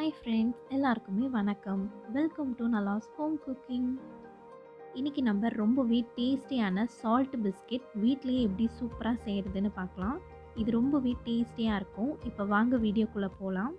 hi friends எல்லாருக்குமே வணக்கம் welcome to Nala's home cooking இன்றைக்கி நம்ம ரொம்பவே டேஸ்டியான சால்ட் பிஸ்கெட் வீட்லேயே எப்படி சூப்பராக செய்கிறதுன்னு பார்க்கலாம் இது ரொம்பவே டேஸ்டியாக இருக்கும் இப்போ வாங்க வீடியோக்குள்ளே போகலாம்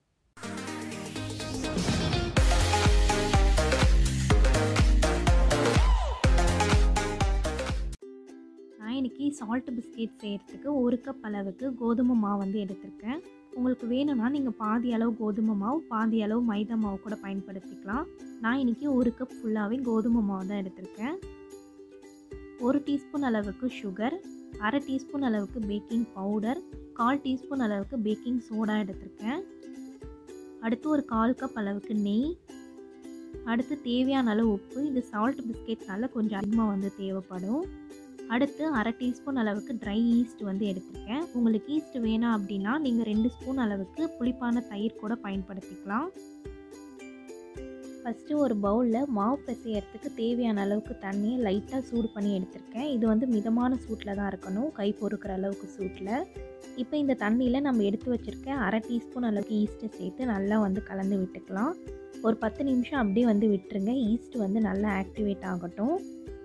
நான் இன்றைக்கி சால்ட் பிஸ்கெட் செய்கிறதுக்கு ஒரு கப் அளவுக்கு கோதுமை மாவு வந்து எடுத்திருக்கேன் உங்களுக்கு வேணும்னா நீங்கள் பாதி அளவு கோதுமை மாவு பாதி அளவு மைதா மாவு கூட பயன்படுத்திக்கலாம் நான் இன்றைக்கி ஒரு கப் ஃபுல்லாகவே கோதுமை மாவு தான் எடுத்திருக்கேன் ஒரு டீஸ்பூன் அளவுக்கு சுகர் அரை டீஸ்பூன் அளவுக்கு பேக்கிங் பவுடர் கால் டீஸ்பூன் அளவுக்கு பேக்கிங் சோடா எடுத்திருக்கேன் அடுத்து ஒரு கால் கப் அளவுக்கு நெய் அடுத்து தேவையான அளவு உப்பு இது சால்ட் பிஸ்கெட்னால கொஞ்சம் அதிகமாக வந்து தேவைப்படும் அடுத்து அரை டீஸ்பூன் அளவுக்கு ட்ரை ஈஸ்ட் வந்து எடுத்திருக்கேன் உங்களுக்கு ஈஸ்ட் வேணாம் அப்படின்னா நீங்கள் ரெண்டு ஸ்பூன் அளவுக்கு புளிப்பான தயிர் கூட பயன்படுத்திக்கலாம் ஃபஸ்ட்டு ஒரு பவுலில் மாவு பிசையறதுக்கு தேவையான அளவுக்கு தண்ணியை லைட்டாக சூடு பண்ணி எடுத்திருக்கேன் இது வந்து மிதமான சூட்டில் தான் இருக்கணும் கை பொறுக்கிற அளவுக்கு சூட்டில் இப்போ இந்த தண்ணியில் நம்ம எடுத்து வச்சுருக்க அரை டீஸ்பூன் அளவுக்கு ஈஸ்ட்டை சேர்த்து நல்லா வந்து கலந்து விட்டுக்கலாம் ஒரு பத்து நிமிஷம் அப்படியே வந்து விட்டுருங்க ஈஸ்ட் வந்து நல்லா ஆக்டிவேட் ஆகட்டும்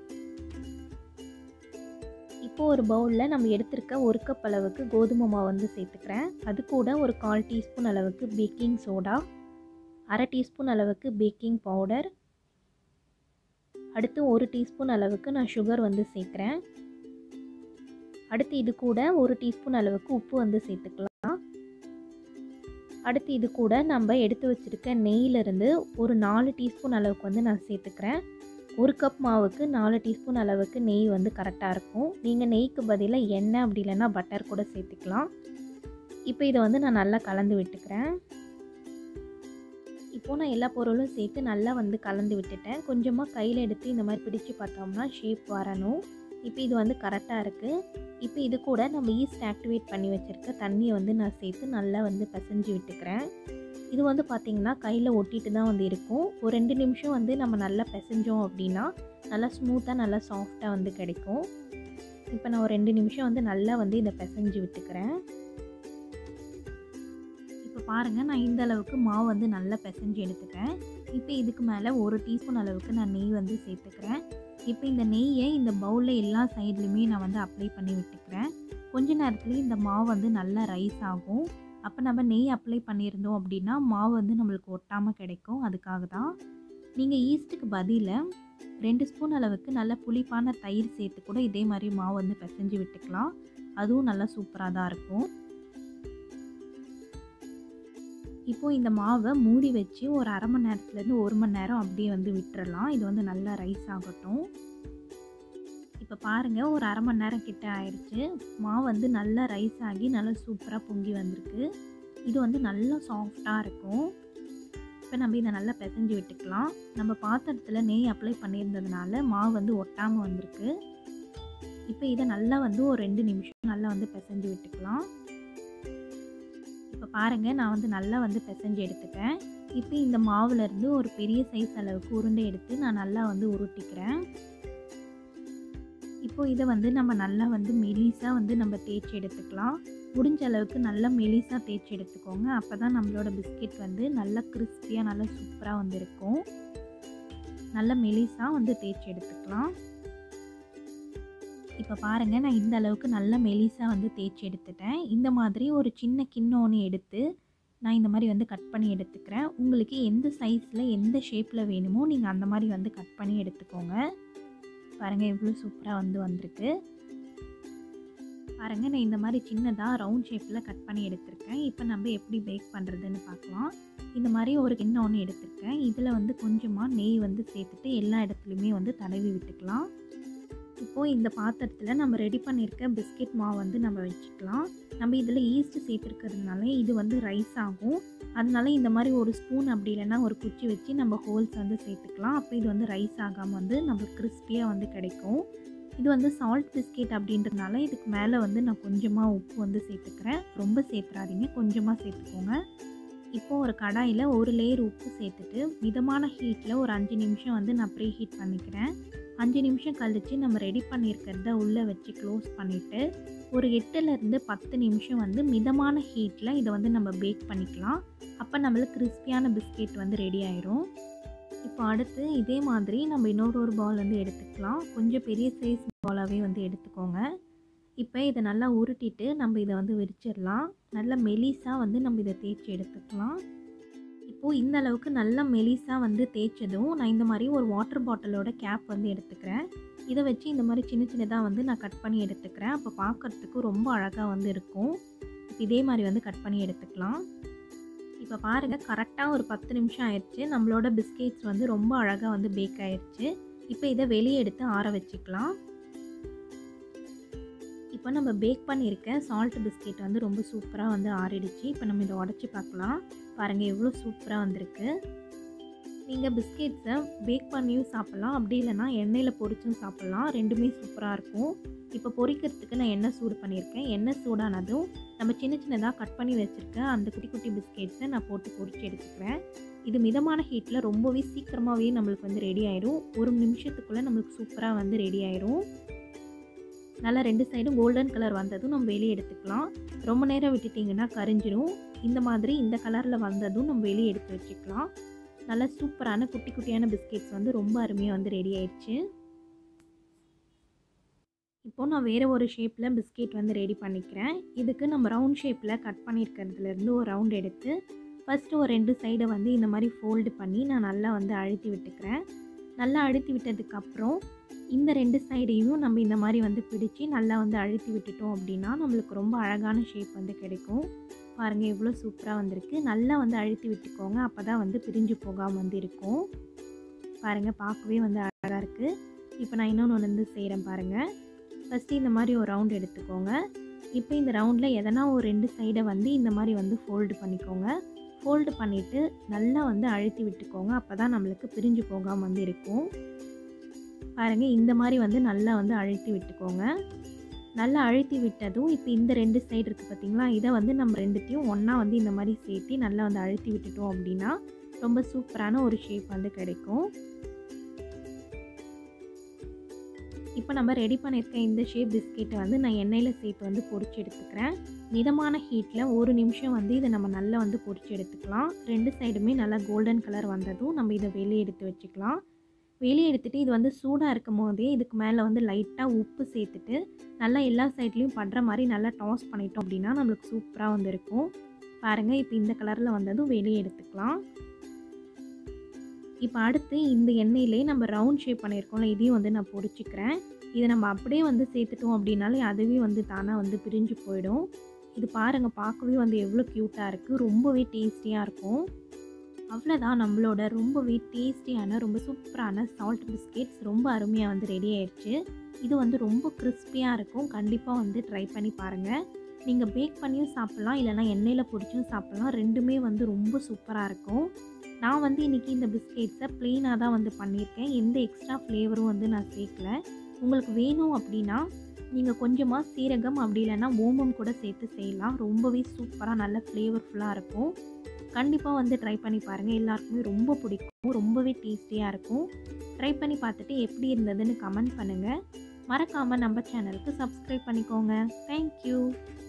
இப்போ ஒரு பவுலில் நம்ம எடுத்திருக்க ஒரு கப் அளவுக்கு கோதுமை மாவு வந்து சேர்த்துக்கிறேன் அது கூட ஒரு கால் டீஸ்பூன் அளவுக்கு பேக்கிங் சோடா அரை டீஸ்பூன் அளவுக்கு பேக்கிங் பவுடர் அடுத்து ஒரு டீஸ்பூன் அளவுக்கு நான் சுகர் வந்து சேர்க்குறேன் அடுத்து இது கூட ஒரு டீஸ்பூன் அளவுக்கு உப்பு வந்து சேர்த்துக்கலாம் அடுத்து இது கூட நம்ம எடுத்து வச்சுருக்க நெய்யிலிருந்து ஒரு நாலு டீஸ்பூன் அளவுக்கு வந்து நான் சேர்த்துக்கிறேன் ஒரு கப் மாவுக்கு நாலு டீஸ்பூன் அளவுக்கு நெய் வந்து கரெக்டாக இருக்கும் நீங்கள் நெய்க்கு பதிலாக எண்ணெய் அப்படி இல்லைன்னா பட்டர் கூட சேர்த்துக்கலாம் இப்போ இதை வந்து நான் நல்லா கலந்து விட்டுக்கிறேன் இப்போது நான் எல்லா பொருளும் சேர்த்து நல்லா வந்து கலந்து விட்டுட்டேன் கொஞ்சமாக கையில் எடுத்து இந்த மாதிரி பிடிச்சு பார்த்தோம்னா ஷேப் வரணும் இப்போ இது வந்து கரெக்டாக இருக்குது இப்போ இது கூட நம்ம ஈஸ்ட் ஆக்டிவேட் பண்ணி வச்சுருக்க தண்ணியை வந்து நான் சேர்த்து நல்லா வந்து பிசைஞ்சு விட்டுக்கிறேன் இது வந்து பார்த்திங்கன்னா கையில் ஒட்டிட்டு தான் வந்து இருக்கும் ஒரு ரெண்டு நிமிஷம் வந்து நம்ம நல்லா பிசைஞ்சோம் அப்படின்னா நல்லா ஸ்மூத்தாக நல்லா சாஃப்டாக வந்து கிடைக்கும் இப்போ நான் ஒரு ரெண்டு நிமிஷம் வந்து நல்லா வந்து இதை பிசைஞ்சு விட்டுக்கிறேன் இப்போ பாருங்கள் நான் இந்த அளவுக்கு மாவு வந்து நல்லா பிசைஞ்சு எடுத்துக்கிறேன் இப்போ இதுக்கு மேலே ஒரு டீஸ்பூன் அளவுக்கு நான் நெய் வந்து சேர்த்துக்கிறேன் இப்போ இந்த நெய்யை இந்த பவுலில் எல்லா சைட்லேயுமே நான் வந்து அப்ளை பண்ணி விட்டுக்கிறேன் கொஞ்ச நேரத்துலேயே இந்த மாவு வந்து நல்லா ரைஸ் ஆகும் அப்போ நம்ம நெய் அப்ளை பண்ணியிருந்தோம் அப்படின்னா மாவு வந்து நம்மளுக்கு ஒட்டாமல் கிடைக்கும் அதுக்காக தான் நீங்கள் ஈஸ்ட்டுக்கு பதிலாக ரெண்டு ஸ்பூன் அளவுக்கு நல்ல புளிப்பான தயிர் சேர்த்து கூட இதே மாதிரி மாவு வந்து பிசைஞ்சு விட்டுக்கலாம் அதுவும் நல்லா சூப்பராக தான் இருக்கும் இப்போது இந்த மாவை மூடி வச்சு ஒரு அரை மணி நேரத்துலேருந்து ஒரு மணி நேரம் அப்படியே வந்து விட்டுறலாம் இது வந்து நல்லா ரைஸ் ஆகட்டும் இப்போ பாருங்கள் ஒரு அரை மணி நேரம் கிட்ட ஆயிடுச்சு மாவு வந்து நல்லா ரைஸ் ஆகி நல்லா சூப்பராக பொங்கி வந்திருக்கு இது வந்து நல்லா சாஃப்டாக இருக்கும் இப்போ நம்ம இதை நல்லா பிசைஞ்சு விட்டுக்கலாம் நம்ம பாத்திரத்தில் நெய் அப்ளை பண்ணியிருந்ததுனால மாவு வந்து ஒட்டாமல் வந்திருக்கு இப்போ இதை நல்லா வந்து ஒரு ரெண்டு நிமிஷம் நல்லா வந்து பிசைஞ்சு விட்டுக்கலாம் இப்போ பாருங்கள் நான் வந்து நல்லா வந்து பிசைஞ்சு எடுத்துட்டேன் இப்போ இந்த மாவுலேருந்து ஒரு பெரிய சைஸ் அளவுக்கு உருண்டை எடுத்து நான் நல்லா வந்து உருட்டிக்கிறேன் இப்போ இதை வந்து நம்ம நல்லா வந்து மெலிசாக வந்து நம்ம தேய்ச்சி எடுத்துக்கலாம் முடிஞ்ச அளவுக்கு நல்லா மெலிசாக தேய்ச்சி எடுத்துக்கோங்க அப்போ தான் நம்மளோட பிஸ்கெட் வந்து நல்லா கிறிஸ்பியாக நல்லா சூப்பராக வந்து இருக்கும் நல்லா மெலிசாக வந்து தேய்ச்சி எடுத்துக்கலாம் இப்போ பாருங்கள் நான் இந்த அளவுக்கு நல்ல மெலிசாக வந்து தேய்ச்சி எடுத்துட்டேன் இந்த மாதிரி ஒரு சின்ன கிண்ணோன்னு எடுத்து நான் இந்த மாதிரி வந்து கட் பண்ணி எடுத்துக்கிறேன் உங்களுக்கு எந்த சைஸில் எந்த ஷேப்பில் வேணுமோ நீங்கள் அந்த மாதிரி வந்து கட் பண்ணி எடுத்துக்கோங்க பாருங்கள் எவ்வளோ சூப்பராக வந்து வந்திருக்கு பாருங்கள் நான் இந்த மாதிரி சின்னதாக ரவுண்ட் ஷேப்பில் கட் பண்ணி எடுத்திருக்கேன் இப்போ நம்ம எப்படி பேக் பண்ணுறதுன்னு பார்க்கலாம் இந்த மாதிரி ஒரு கிண்ணம் ஒன்று எடுத்திருக்கேன் இதில் வந்து கொஞ்சமாக நெய் வந்து சேர்த்துட்டு எல்லா இடத்துலையுமே வந்து தடவி விட்டுக்கலாம் இப்போது இந்த பாத்திரத்தில் நம்ம ரெடி பண்ணியிருக்க பிஸ்கெட் மாவு வந்து நம்ம வச்சுக்கலாம் நம்ம இதில் ஈஸ்ட் சேர்த்துருக்கிறதுனால இது வந்து ரைஸ் ஆகும் அதனால இந்த மாதிரி ஒரு ஸ்பூன் அப்படி இல்லைன்னா ஒரு குச்சி வச்சு நம்ம ஹோல்ஸ் வந்து சேர்த்துக்கலாம் அப்போ இது வந்து ரைஸ் ஆகாமல் வந்து நம்மளுக்கு கிறிஸ்பியாக வந்து கிடைக்கும் இது வந்து சால்ட் பிஸ்கெட் அப்படின்றதுனால இதுக்கு மேலே வந்து நான் கொஞ்சமாக உப்பு வந்து சேர்த்துக்கிறேன் ரொம்ப சேர்த்துறாதீங்க கொஞ்சமாக சேர்த்துக்கோங்க இப்போது ஒரு கடாயில் ஒரு லேயர் உப்பு சேர்த்துட்டு மிதமான ஹீட்டில் ஒரு அஞ்சு நிமிஷம் வந்து நான் ப்ரீ ஹீட் பண்ணிக்கிறேன் அஞ்சு நிமிஷம் கழித்து நம்ம ரெடி பண்ணியிருக்கிறத உள்ளே வச்சு க்ளோஸ் பண்ணிவிட்டு ஒரு எட்டுலேருந்து பத்து நிமிஷம் வந்து மிதமான ஹீட்டில் இதை வந்து நம்ம பேக் பண்ணிக்கலாம் அப்போ நம்மளுக்கு கிறிஸ்பியான பிஸ்கெட் வந்து ரெடி ஆயிரும் இப்போ அடுத்து இதே மாதிரி நம்ம இன்னொரு ஒரு பால் வந்து எடுத்துக்கலாம் கொஞ்சம் பெரிய சைஸ் பாலாகவே வந்து எடுத்துக்கோங்க இப்போ இதை நல்லா உருட்டிட்டு நம்ம இதை வந்து விரிச்சிடலாம் நல்லா மெலிசாக வந்து நம்ம இதை தேய்ச்சி எடுத்துக்கலாம் இப்போது இந்த அளவுக்கு நல்லா மெலிசாக வந்து தேய்ச்சதும் நான் இந்த மாதிரி ஒரு வாட்டர் பாட்டிலோட கேப் வந்து எடுத்துக்கிறேன் இதை வச்சு இந்த மாதிரி சின்ன சின்னதாக வந்து நான் கட் பண்ணி எடுத்துக்கிறேன் அப்போ பார்க்குறதுக்கு ரொம்ப அழகாக வந்து இருக்கும் இப்போ இதே மாதிரி வந்து கட் பண்ணி எடுத்துக்கலாம் இப்போ பாருங்கள் கரெக்டாக ஒரு பத்து நிமிஷம் ஆயிடுச்சு நம்மளோட பிஸ்கெட்ஸ் வந்து ரொம்ப அழகாக வந்து பேக் ஆயிடுச்சு இப்போ இதை வெளியே எடுத்து ஆற வச்சுக்கலாம் இப்போ நம்ம பேக் பண்ணியிருக்க சால்ட் பிஸ்கெட் வந்து ரொம்ப சூப்பராக வந்து ஆறிடுச்சு இப்போ நம்ம இதை உடச்சி பார்க்கலாம் பாருங்கள் எவ்வளோ சூப்பராக வந்திருக்கு நீங்கள் பிஸ்கெட்ஸை பேக் பண்ணியும் சாப்பிட்லாம் அப்படி இல்லைனா எண்ணெயில் பொரிச்சும் சாப்பிட்லாம் ரெண்டுமே சூப்பராக இருக்கும் இப்போ பொரிக்கிறதுக்கு நான் எண்ணெய் சூடு பண்ணியிருக்கேன் எண்ணெய் சூடானதும் நம்ம சின்ன சின்னதாக கட் பண்ணி வச்சுருக்க அந்த குட்டி குட்டி பிஸ்கெட்ஸை நான் போட்டு பொரிச்சு எடுத்துக்கிறேன் இது மிதமான ஹீட்டில் ரொம்பவே சீக்கிரமாகவே நம்மளுக்கு வந்து ரெடி ஆயிரும் ஒரு நிமிஷத்துக்குள்ளே நம்மளுக்கு சூப்பராக வந்து ரெடி ஆயிரும் நல்லா ரெண்டு சைடும் கோல்டன் கலர் வந்ததும் நம்ம வெளியே எடுத்துக்கலாம் ரொம்ப நேரம் விட்டுட்டிங்கன்னா கரிஞ்சிடும் இந்த மாதிரி இந்த கலரில் வந்ததும் நம்ம வெளியே எடுத்து வச்சுக்கலாம் நல்லா சூப்பரான குட்டி குட்டியான பிஸ்கெட்ஸ் வந்து ரொம்ப அருமையாக வந்து ரெடி ஆயிடுச்சு இப்போ நான் வேறு ஒரு ஷேப்பில் பிஸ்கெட் வந்து ரெடி பண்ணிக்கிறேன் இதுக்கு நம்ம ரவுண்ட் ஷேப்பில் கட் பண்ணியிருக்கிறதுலேருந்து ஒரு ரவுண்ட் எடுத்து ஃபஸ்ட்டு ஒரு ரெண்டு சைடை வந்து இந்த மாதிரி ஃபோல்டு பண்ணி நான் நல்லா வந்து அழுத்தி விட்டுக்கிறேன் நல்லா அழுத்தி விட்டதுக்கப்புறம் இந்த ரெண்டு சைடையும் நம்ம இந்த மாதிரி வந்து பிடிச்சி நல்லா வந்து அழுத்தி விட்டுட்டோம் அப்படின்னா நம்மளுக்கு ரொம்ப அழகான ஷேப் வந்து கிடைக்கும் பாருங்கள் எவ்வளோ சூப்பராக வந்திருக்கு நல்லா வந்து அழுத்தி விட்டுக்கோங்க அப்போ தான் வந்து பிரிஞ்சு போகாமல் வந்து இருக்கும் பாருங்கள் பார்க்கவே வந்து அழகாக இருக்குது இப்போ நான் இன்னொன்று வந்து செய்கிறேன் பாருங்கள் ஃபஸ்ட்டு இந்த மாதிரி ஒரு ரவுண்ட் எடுத்துக்கோங்க இப்போ இந்த ரவுண்டில் எதனா ஒரு ரெண்டு சைடை வந்து இந்த மாதிரி வந்து ஃபோல்டு பண்ணிக்கோங்க ஃபோல்டு பண்ணிவிட்டு நல்லா வந்து அழுத்தி விட்டுக்கோங்க அப்போ தான் நம்மளுக்கு பிரிஞ்சு போகாமல் வந்து இருக்கும் பாருங்கள் இந்த மாதிரி வந்து நல்லா வந்து அழுத்தி விட்டுக்கோங்க நல்லா அழுத்தி விட்டதும் இப்போ இந்த ரெண்டு சைடு இருக்குது பார்த்தீங்களா இதை வந்து நம்ம ரெண்டுத்தையும் ஒன்றா வந்து இந்த மாதிரி சேர்த்து நல்லா வந்து அழுத்தி விட்டுட்டோம் அப்படின்னா ரொம்ப சூப்பரான ஒரு ஷேப் வந்து கிடைக்கும் இப்போ நம்ம ரெடி பண்ணியிருக்க இந்த ஷேப் பிஸ்கெட்டை வந்து நான் எண்ணெயில் சேர்த்து வந்து பொரிச்சு எடுத்துக்கிறேன் மிதமான ஹீட்டில் ஒரு நிமிஷம் வந்து இதை நம்ம நல்லா வந்து பொரிச்சு எடுத்துக்கலாம் ரெண்டு சைடுமே நல்லா கோல்டன் கலர் வந்ததும் நம்ம இதை வெளியே எடுத்து வச்சுக்கலாம் வெளியே எடுத்துகிட்டு இது வந்து சூடாக இருக்கும் போதே இதுக்கு மேலே வந்து லைட்டாக உப்பு சேர்த்துட்டு நல்லா எல்லா சைட்லேயும் படுற மாதிரி நல்லா டாஸ் பண்ணிட்டோம் அப்படின்னா நம்மளுக்கு சூப்பராக வந்து இருக்கும் பாருங்கள் இப்போ இந்த கலரில் வந்ததும் வெளியே எடுத்துக்கலாம் இப்போ அடுத்து இந்த எண்ணெயிலே நம்ம ரவுண்ட் ஷேப் பண்ணியிருக்கோம்ல இதையும் வந்து நான் பொரிச்சிக்கிறேன் இதை நம்ம அப்படியே வந்து சேர்த்துட்டோம் அப்படின்னாலே அதுவே வந்து தானாக வந்து பிரிஞ்சு போயிடும் இது பாருங்கள் பார்க்கவே வந்து எவ்வளோ க்யூட்டாக இருக்குது ரொம்பவே டேஸ்டியாக இருக்கும் அவ்வளோதான் நம்மளோட ரொம்பவே டேஸ்டியான ரொம்ப சூப்பரான சால்ட் பிஸ்கெட்ஸ் ரொம்ப அருமையாக வந்து ரெடி ஆயிடுச்சு இது வந்து ரொம்ப கிறிஸ்பியாக இருக்கும் கண்டிப்பாக வந்து ட்ரை பண்ணி பாருங்கள் நீங்கள் பேக் பண்ணியும் சாப்பிட்லாம் இல்லைனா எண்ணெயில் பொரிச்சும் சாப்பிட்லாம் ரெண்டுமே வந்து ரொம்ப சூப்பராக இருக்கும் நான் வந்து இன்றைக்கி இந்த பிஸ்கெட்ஸை ப்ளெயினாக தான் வந்து பண்ணியிருக்கேன் எந்த எக்ஸ்ட்ரா ஃப்ளேவரும் வந்து நான் சேர்க்கல உங்களுக்கு வேணும் அப்படின்னா நீங்கள் கொஞ்சமாக சீரகம் அப்படி இல்லைன்னா ஓமம் கூட சேர்த்து செய்யலாம் ரொம்பவே சூப்பராக நல்ல ஃப்ளேவர்ஃபுல்லாக இருக்கும் கண்டிப்பாக வந்து ட்ரை பண்ணி பாருங்கள் எல்லாருக்குமே ரொம்ப பிடிக்கும் ரொம்பவே டேஸ்டியாக இருக்கும் ட்ரை பண்ணி பார்த்துட்டு எப்படி இருந்ததுன்னு கமெண்ட் பண்ணுங்கள் மறக்காமல் நம்ம சேனலுக்கு சப்ஸ்கிரைப் பண்ணிக்கோங்க தேங்க்யூ